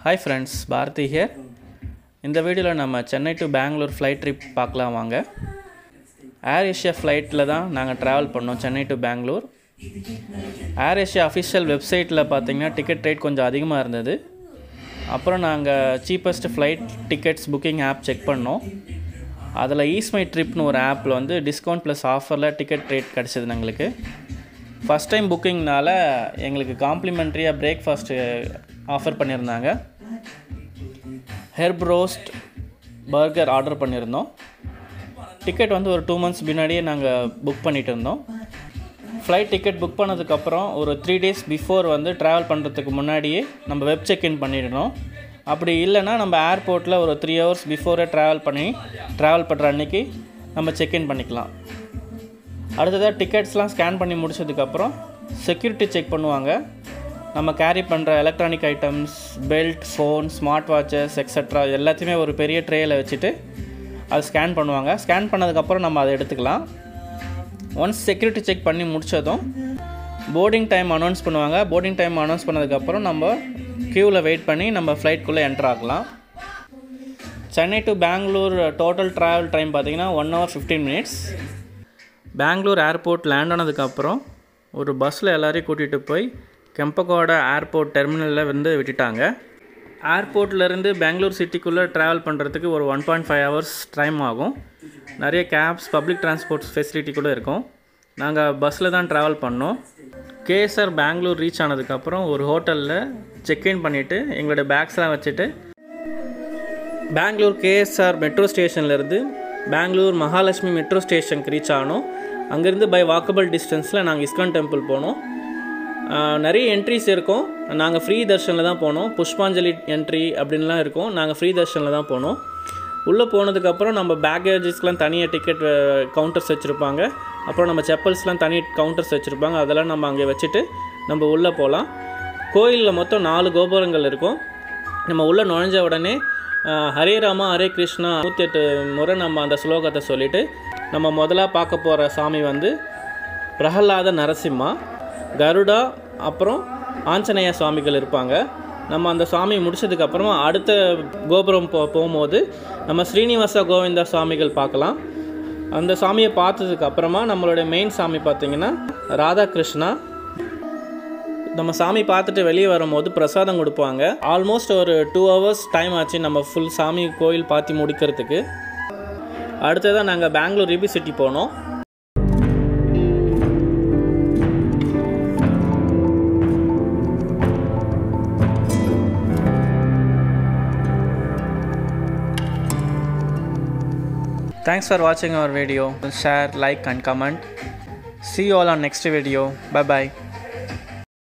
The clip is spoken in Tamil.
ஹாய் ஃப்ரெண்ட்ஸ் பாரதி ஹியர் இந்த வீடியோவில் நம்ம Chennai to Bangalore flight trip பார்க்கலாம் வாங்க ஏர் ஏஷியா ஃப்ளைட்டில் தான் நாங்கள் ட்ராவல் பண்ணோம் Chennai to Bangalore AirAsia official வெப்சைட்டில் பார்த்தீங்கன்னா டிக்கெட் ரேட் கொஞ்சம் அதிகமாக இருந்தது அப்புறம் நாங்கள் cheapest flight tickets booking app check பண்ணோம் அதில் ஈஸ்மை ட்ரிப்னு ஒரு ஆப்பில் வந்து டிஸ்கவுண்ட் ப்ளஸ் ஆஃபரில் டிக்கெட் ரேட் கிடச்சிது எங்களுக்கு ஃபஸ்ட் டைம் புக்கிங்னால எங்களுக்கு காம்ப்ளிமெண்ட்ரியாக பிரேக்ஃபாஸ்ட்டு ஆஃபர் பண்ணியிருந்தாங்க ஹெர்ப் ரோஸ்ட் பர்கர் ஆர்டர் பண்ணியிருந்தோம் டிக்கெட் வந்து ஒரு டூ மந்த்ஸ் முன்னாடியே நாங்கள் புக் பண்ணிட்டு இருந்தோம் ஃப்ளைட் டிக்கெட் புக் பண்ணதுக்கப்புறம் ஒரு த்ரீ டேஸ் பிஃபோர் வந்து ட்ராவல் பண்ணுறதுக்கு முன்னாடியே நம்ம வெப் செக்இன் பண்ணிடணும் அப்படி இல்லைன்னா நம்ம ஏர்போர்ட்டில் ஒரு த்ரீ ஹவர்ஸ் பிஃபோரே ட்ராவல் பண்ணி ட்ராவல் பண்ணுற அன்னைக்கு நம்ம செக்இன் பண்ணிக்கலாம் அடுத்ததாக டிக்கெட்ஸ்லாம் ஸ்கேன் பண்ணி முடிச்சதுக்கப்புறம் செக்யூரிட்டி செக் பண்ணுவாங்க நம்ம கேரி பண்ணுற electronic items belt phone smart watches extra எல்லாத்தையுமே ஒரு பெரிய ட்ரேயில் வச்சுட்டு அது ஸ்கேன் பண்ணுவாங்க ஸ்கேன் பண்ணதுக்கப்புறம் நம்ம அதை எடுத்துக்கலாம் ஒன்ஸ் செக்யூரிட்டி செக் பண்ணி முடித்ததும் போர்டிங் டைம் அனௌன்ஸ் பண்ணுவாங்க போர்டிங் டைம் அனௌன்ஸ் பண்ணதுக்கப்புறம் நம்ம க்யூவில் வெயிட் பண்ணி நம்ம ஃப்ளைட்குள்ளே என்டர் ஆகலாம் Chennai to Bangalore total travel time பார்த்தீங்கன்னா one hour fifteen minutes Bangalore airport land ஆனதுக்கப்புறம் ஒரு பஸ்ஸில் எல்லாரையும் கூட்டிகிட்டு போய் கெம்பகோடா ஏர்போர்ட் டெர்மினலில் வந்து விட்டுட்டாங்க ஏர்போர்ட்லேருந்து பெங்களூர் சிட்டிக்குள்ளே ட்ராவல் பண்ணுறதுக்கு ஒரு one point five hours time ஆகும் நிறைய கேப்ஸ் பப்ளிக் டிரான்ஸ்போர்ட் ஃபெசிலிட்டி கூட இருக்கும் நாங்கள் பஸ்ஸில் தான் ட்ராவல் பண்ணோம் கேஎஸ்ஆர் பெங்களூர் ரீச் ஆனதுக்கப்புறம் ஒரு ஹோட்டலில் செக்இன் பண்ணிவிட்டு எங்களோட பேக்ஸ்லாம் வச்சுட்டு பெங்களூர் கேஎஸ்ஆர் மெட்ரோ ஸ்டேஷன்லேருந்து பெங்களூர் மகாலட்சுமி மெட்ரோ ஸ்டேஷனுக்கு ரீச் ஆனோம் அங்கேருந்து பை வாக்கபிள் டிஸ்டன்ஸில் நாங்கள் இஸ்கான் டெம்பிள் போனோம் ஆஹ் நிறைய என்ட்ரிஸ் இருக்கும் நாங்கள் ஃப்ரீ தர்ஷனில் தான் போனோம் புஷ்பாஞ்சலி என்ட்ரி அப்படின்லாம் இருக்கும் நாங்கள் ஃப்ரீ தர்ஷனில் தான் போனோம் உள்ளே போனதுக்கப்புறம் நம்ம பேக்கேஜஸ்க்கெலாம் தனியாக டிக்கெட் கவுண்டர்ஸ் வச்சுருப்பாங்க அப்புறம் நம்ம செப்பல்ஸ்லாம் தனி கவுண்டர்ஸ் வச்சுருப்பாங்க அதெல்லாம் நம்ம அங்கே வச்சுட்டு நம்ம உள்ளே போகலாம் கோயிலில் மொத்தம் நாலு கோபுரங்கள் இருக்கும் நம்ம உள்ளே நுழைஞ்ச உடனே ஆஹ், ஹரே ராமா ஹரே கிருஷ்ணா நூற்றி எட்டு முறை நம்ம அந்த ஸ்லோகத்தை சொல்லிவிட்டு நம்ம முதலாக பார்க்க போகிற சாமி வந்து பிரகலாத நரசிம்மா கருடா அப்புறம் ஆஞ்சநேய சுவாமிகள் இருப்பாங்க நம்ம அந்த சாமி முடிச்சதுக்கப்புறமா அடுத்த கோபுரம் போ போகும்போது நம்ம ஸ்ரீனிவாச கோவிந்தா சுவாமிகள் பார்க்கலாம் அந்த சாமியை பார்த்ததுக்கு அப்புறமா நம்மளுடைய மெயின் சாமி பார்த்தீங்கன்னா ராதாகிருஷ்ணா நம்ம சாமி பார்த்துட்டு வெளியே வரும்போது பிரசாதம் கொடுப்பாங்க ஆல்மோஸ்ட் ஒரு டூ ஹவர்ஸ் டைம் ஆச்சு நம்ம ஃபுல் சாமி கோயில் பார்த்து முடிக்கிறதுக்கு அடுத்ததாக நாங்கள் பெங்களூர் ரிபி சிட்டி போனோம் Thanks for watching our video. Share, like and comment. See you all on next video. Bye bye.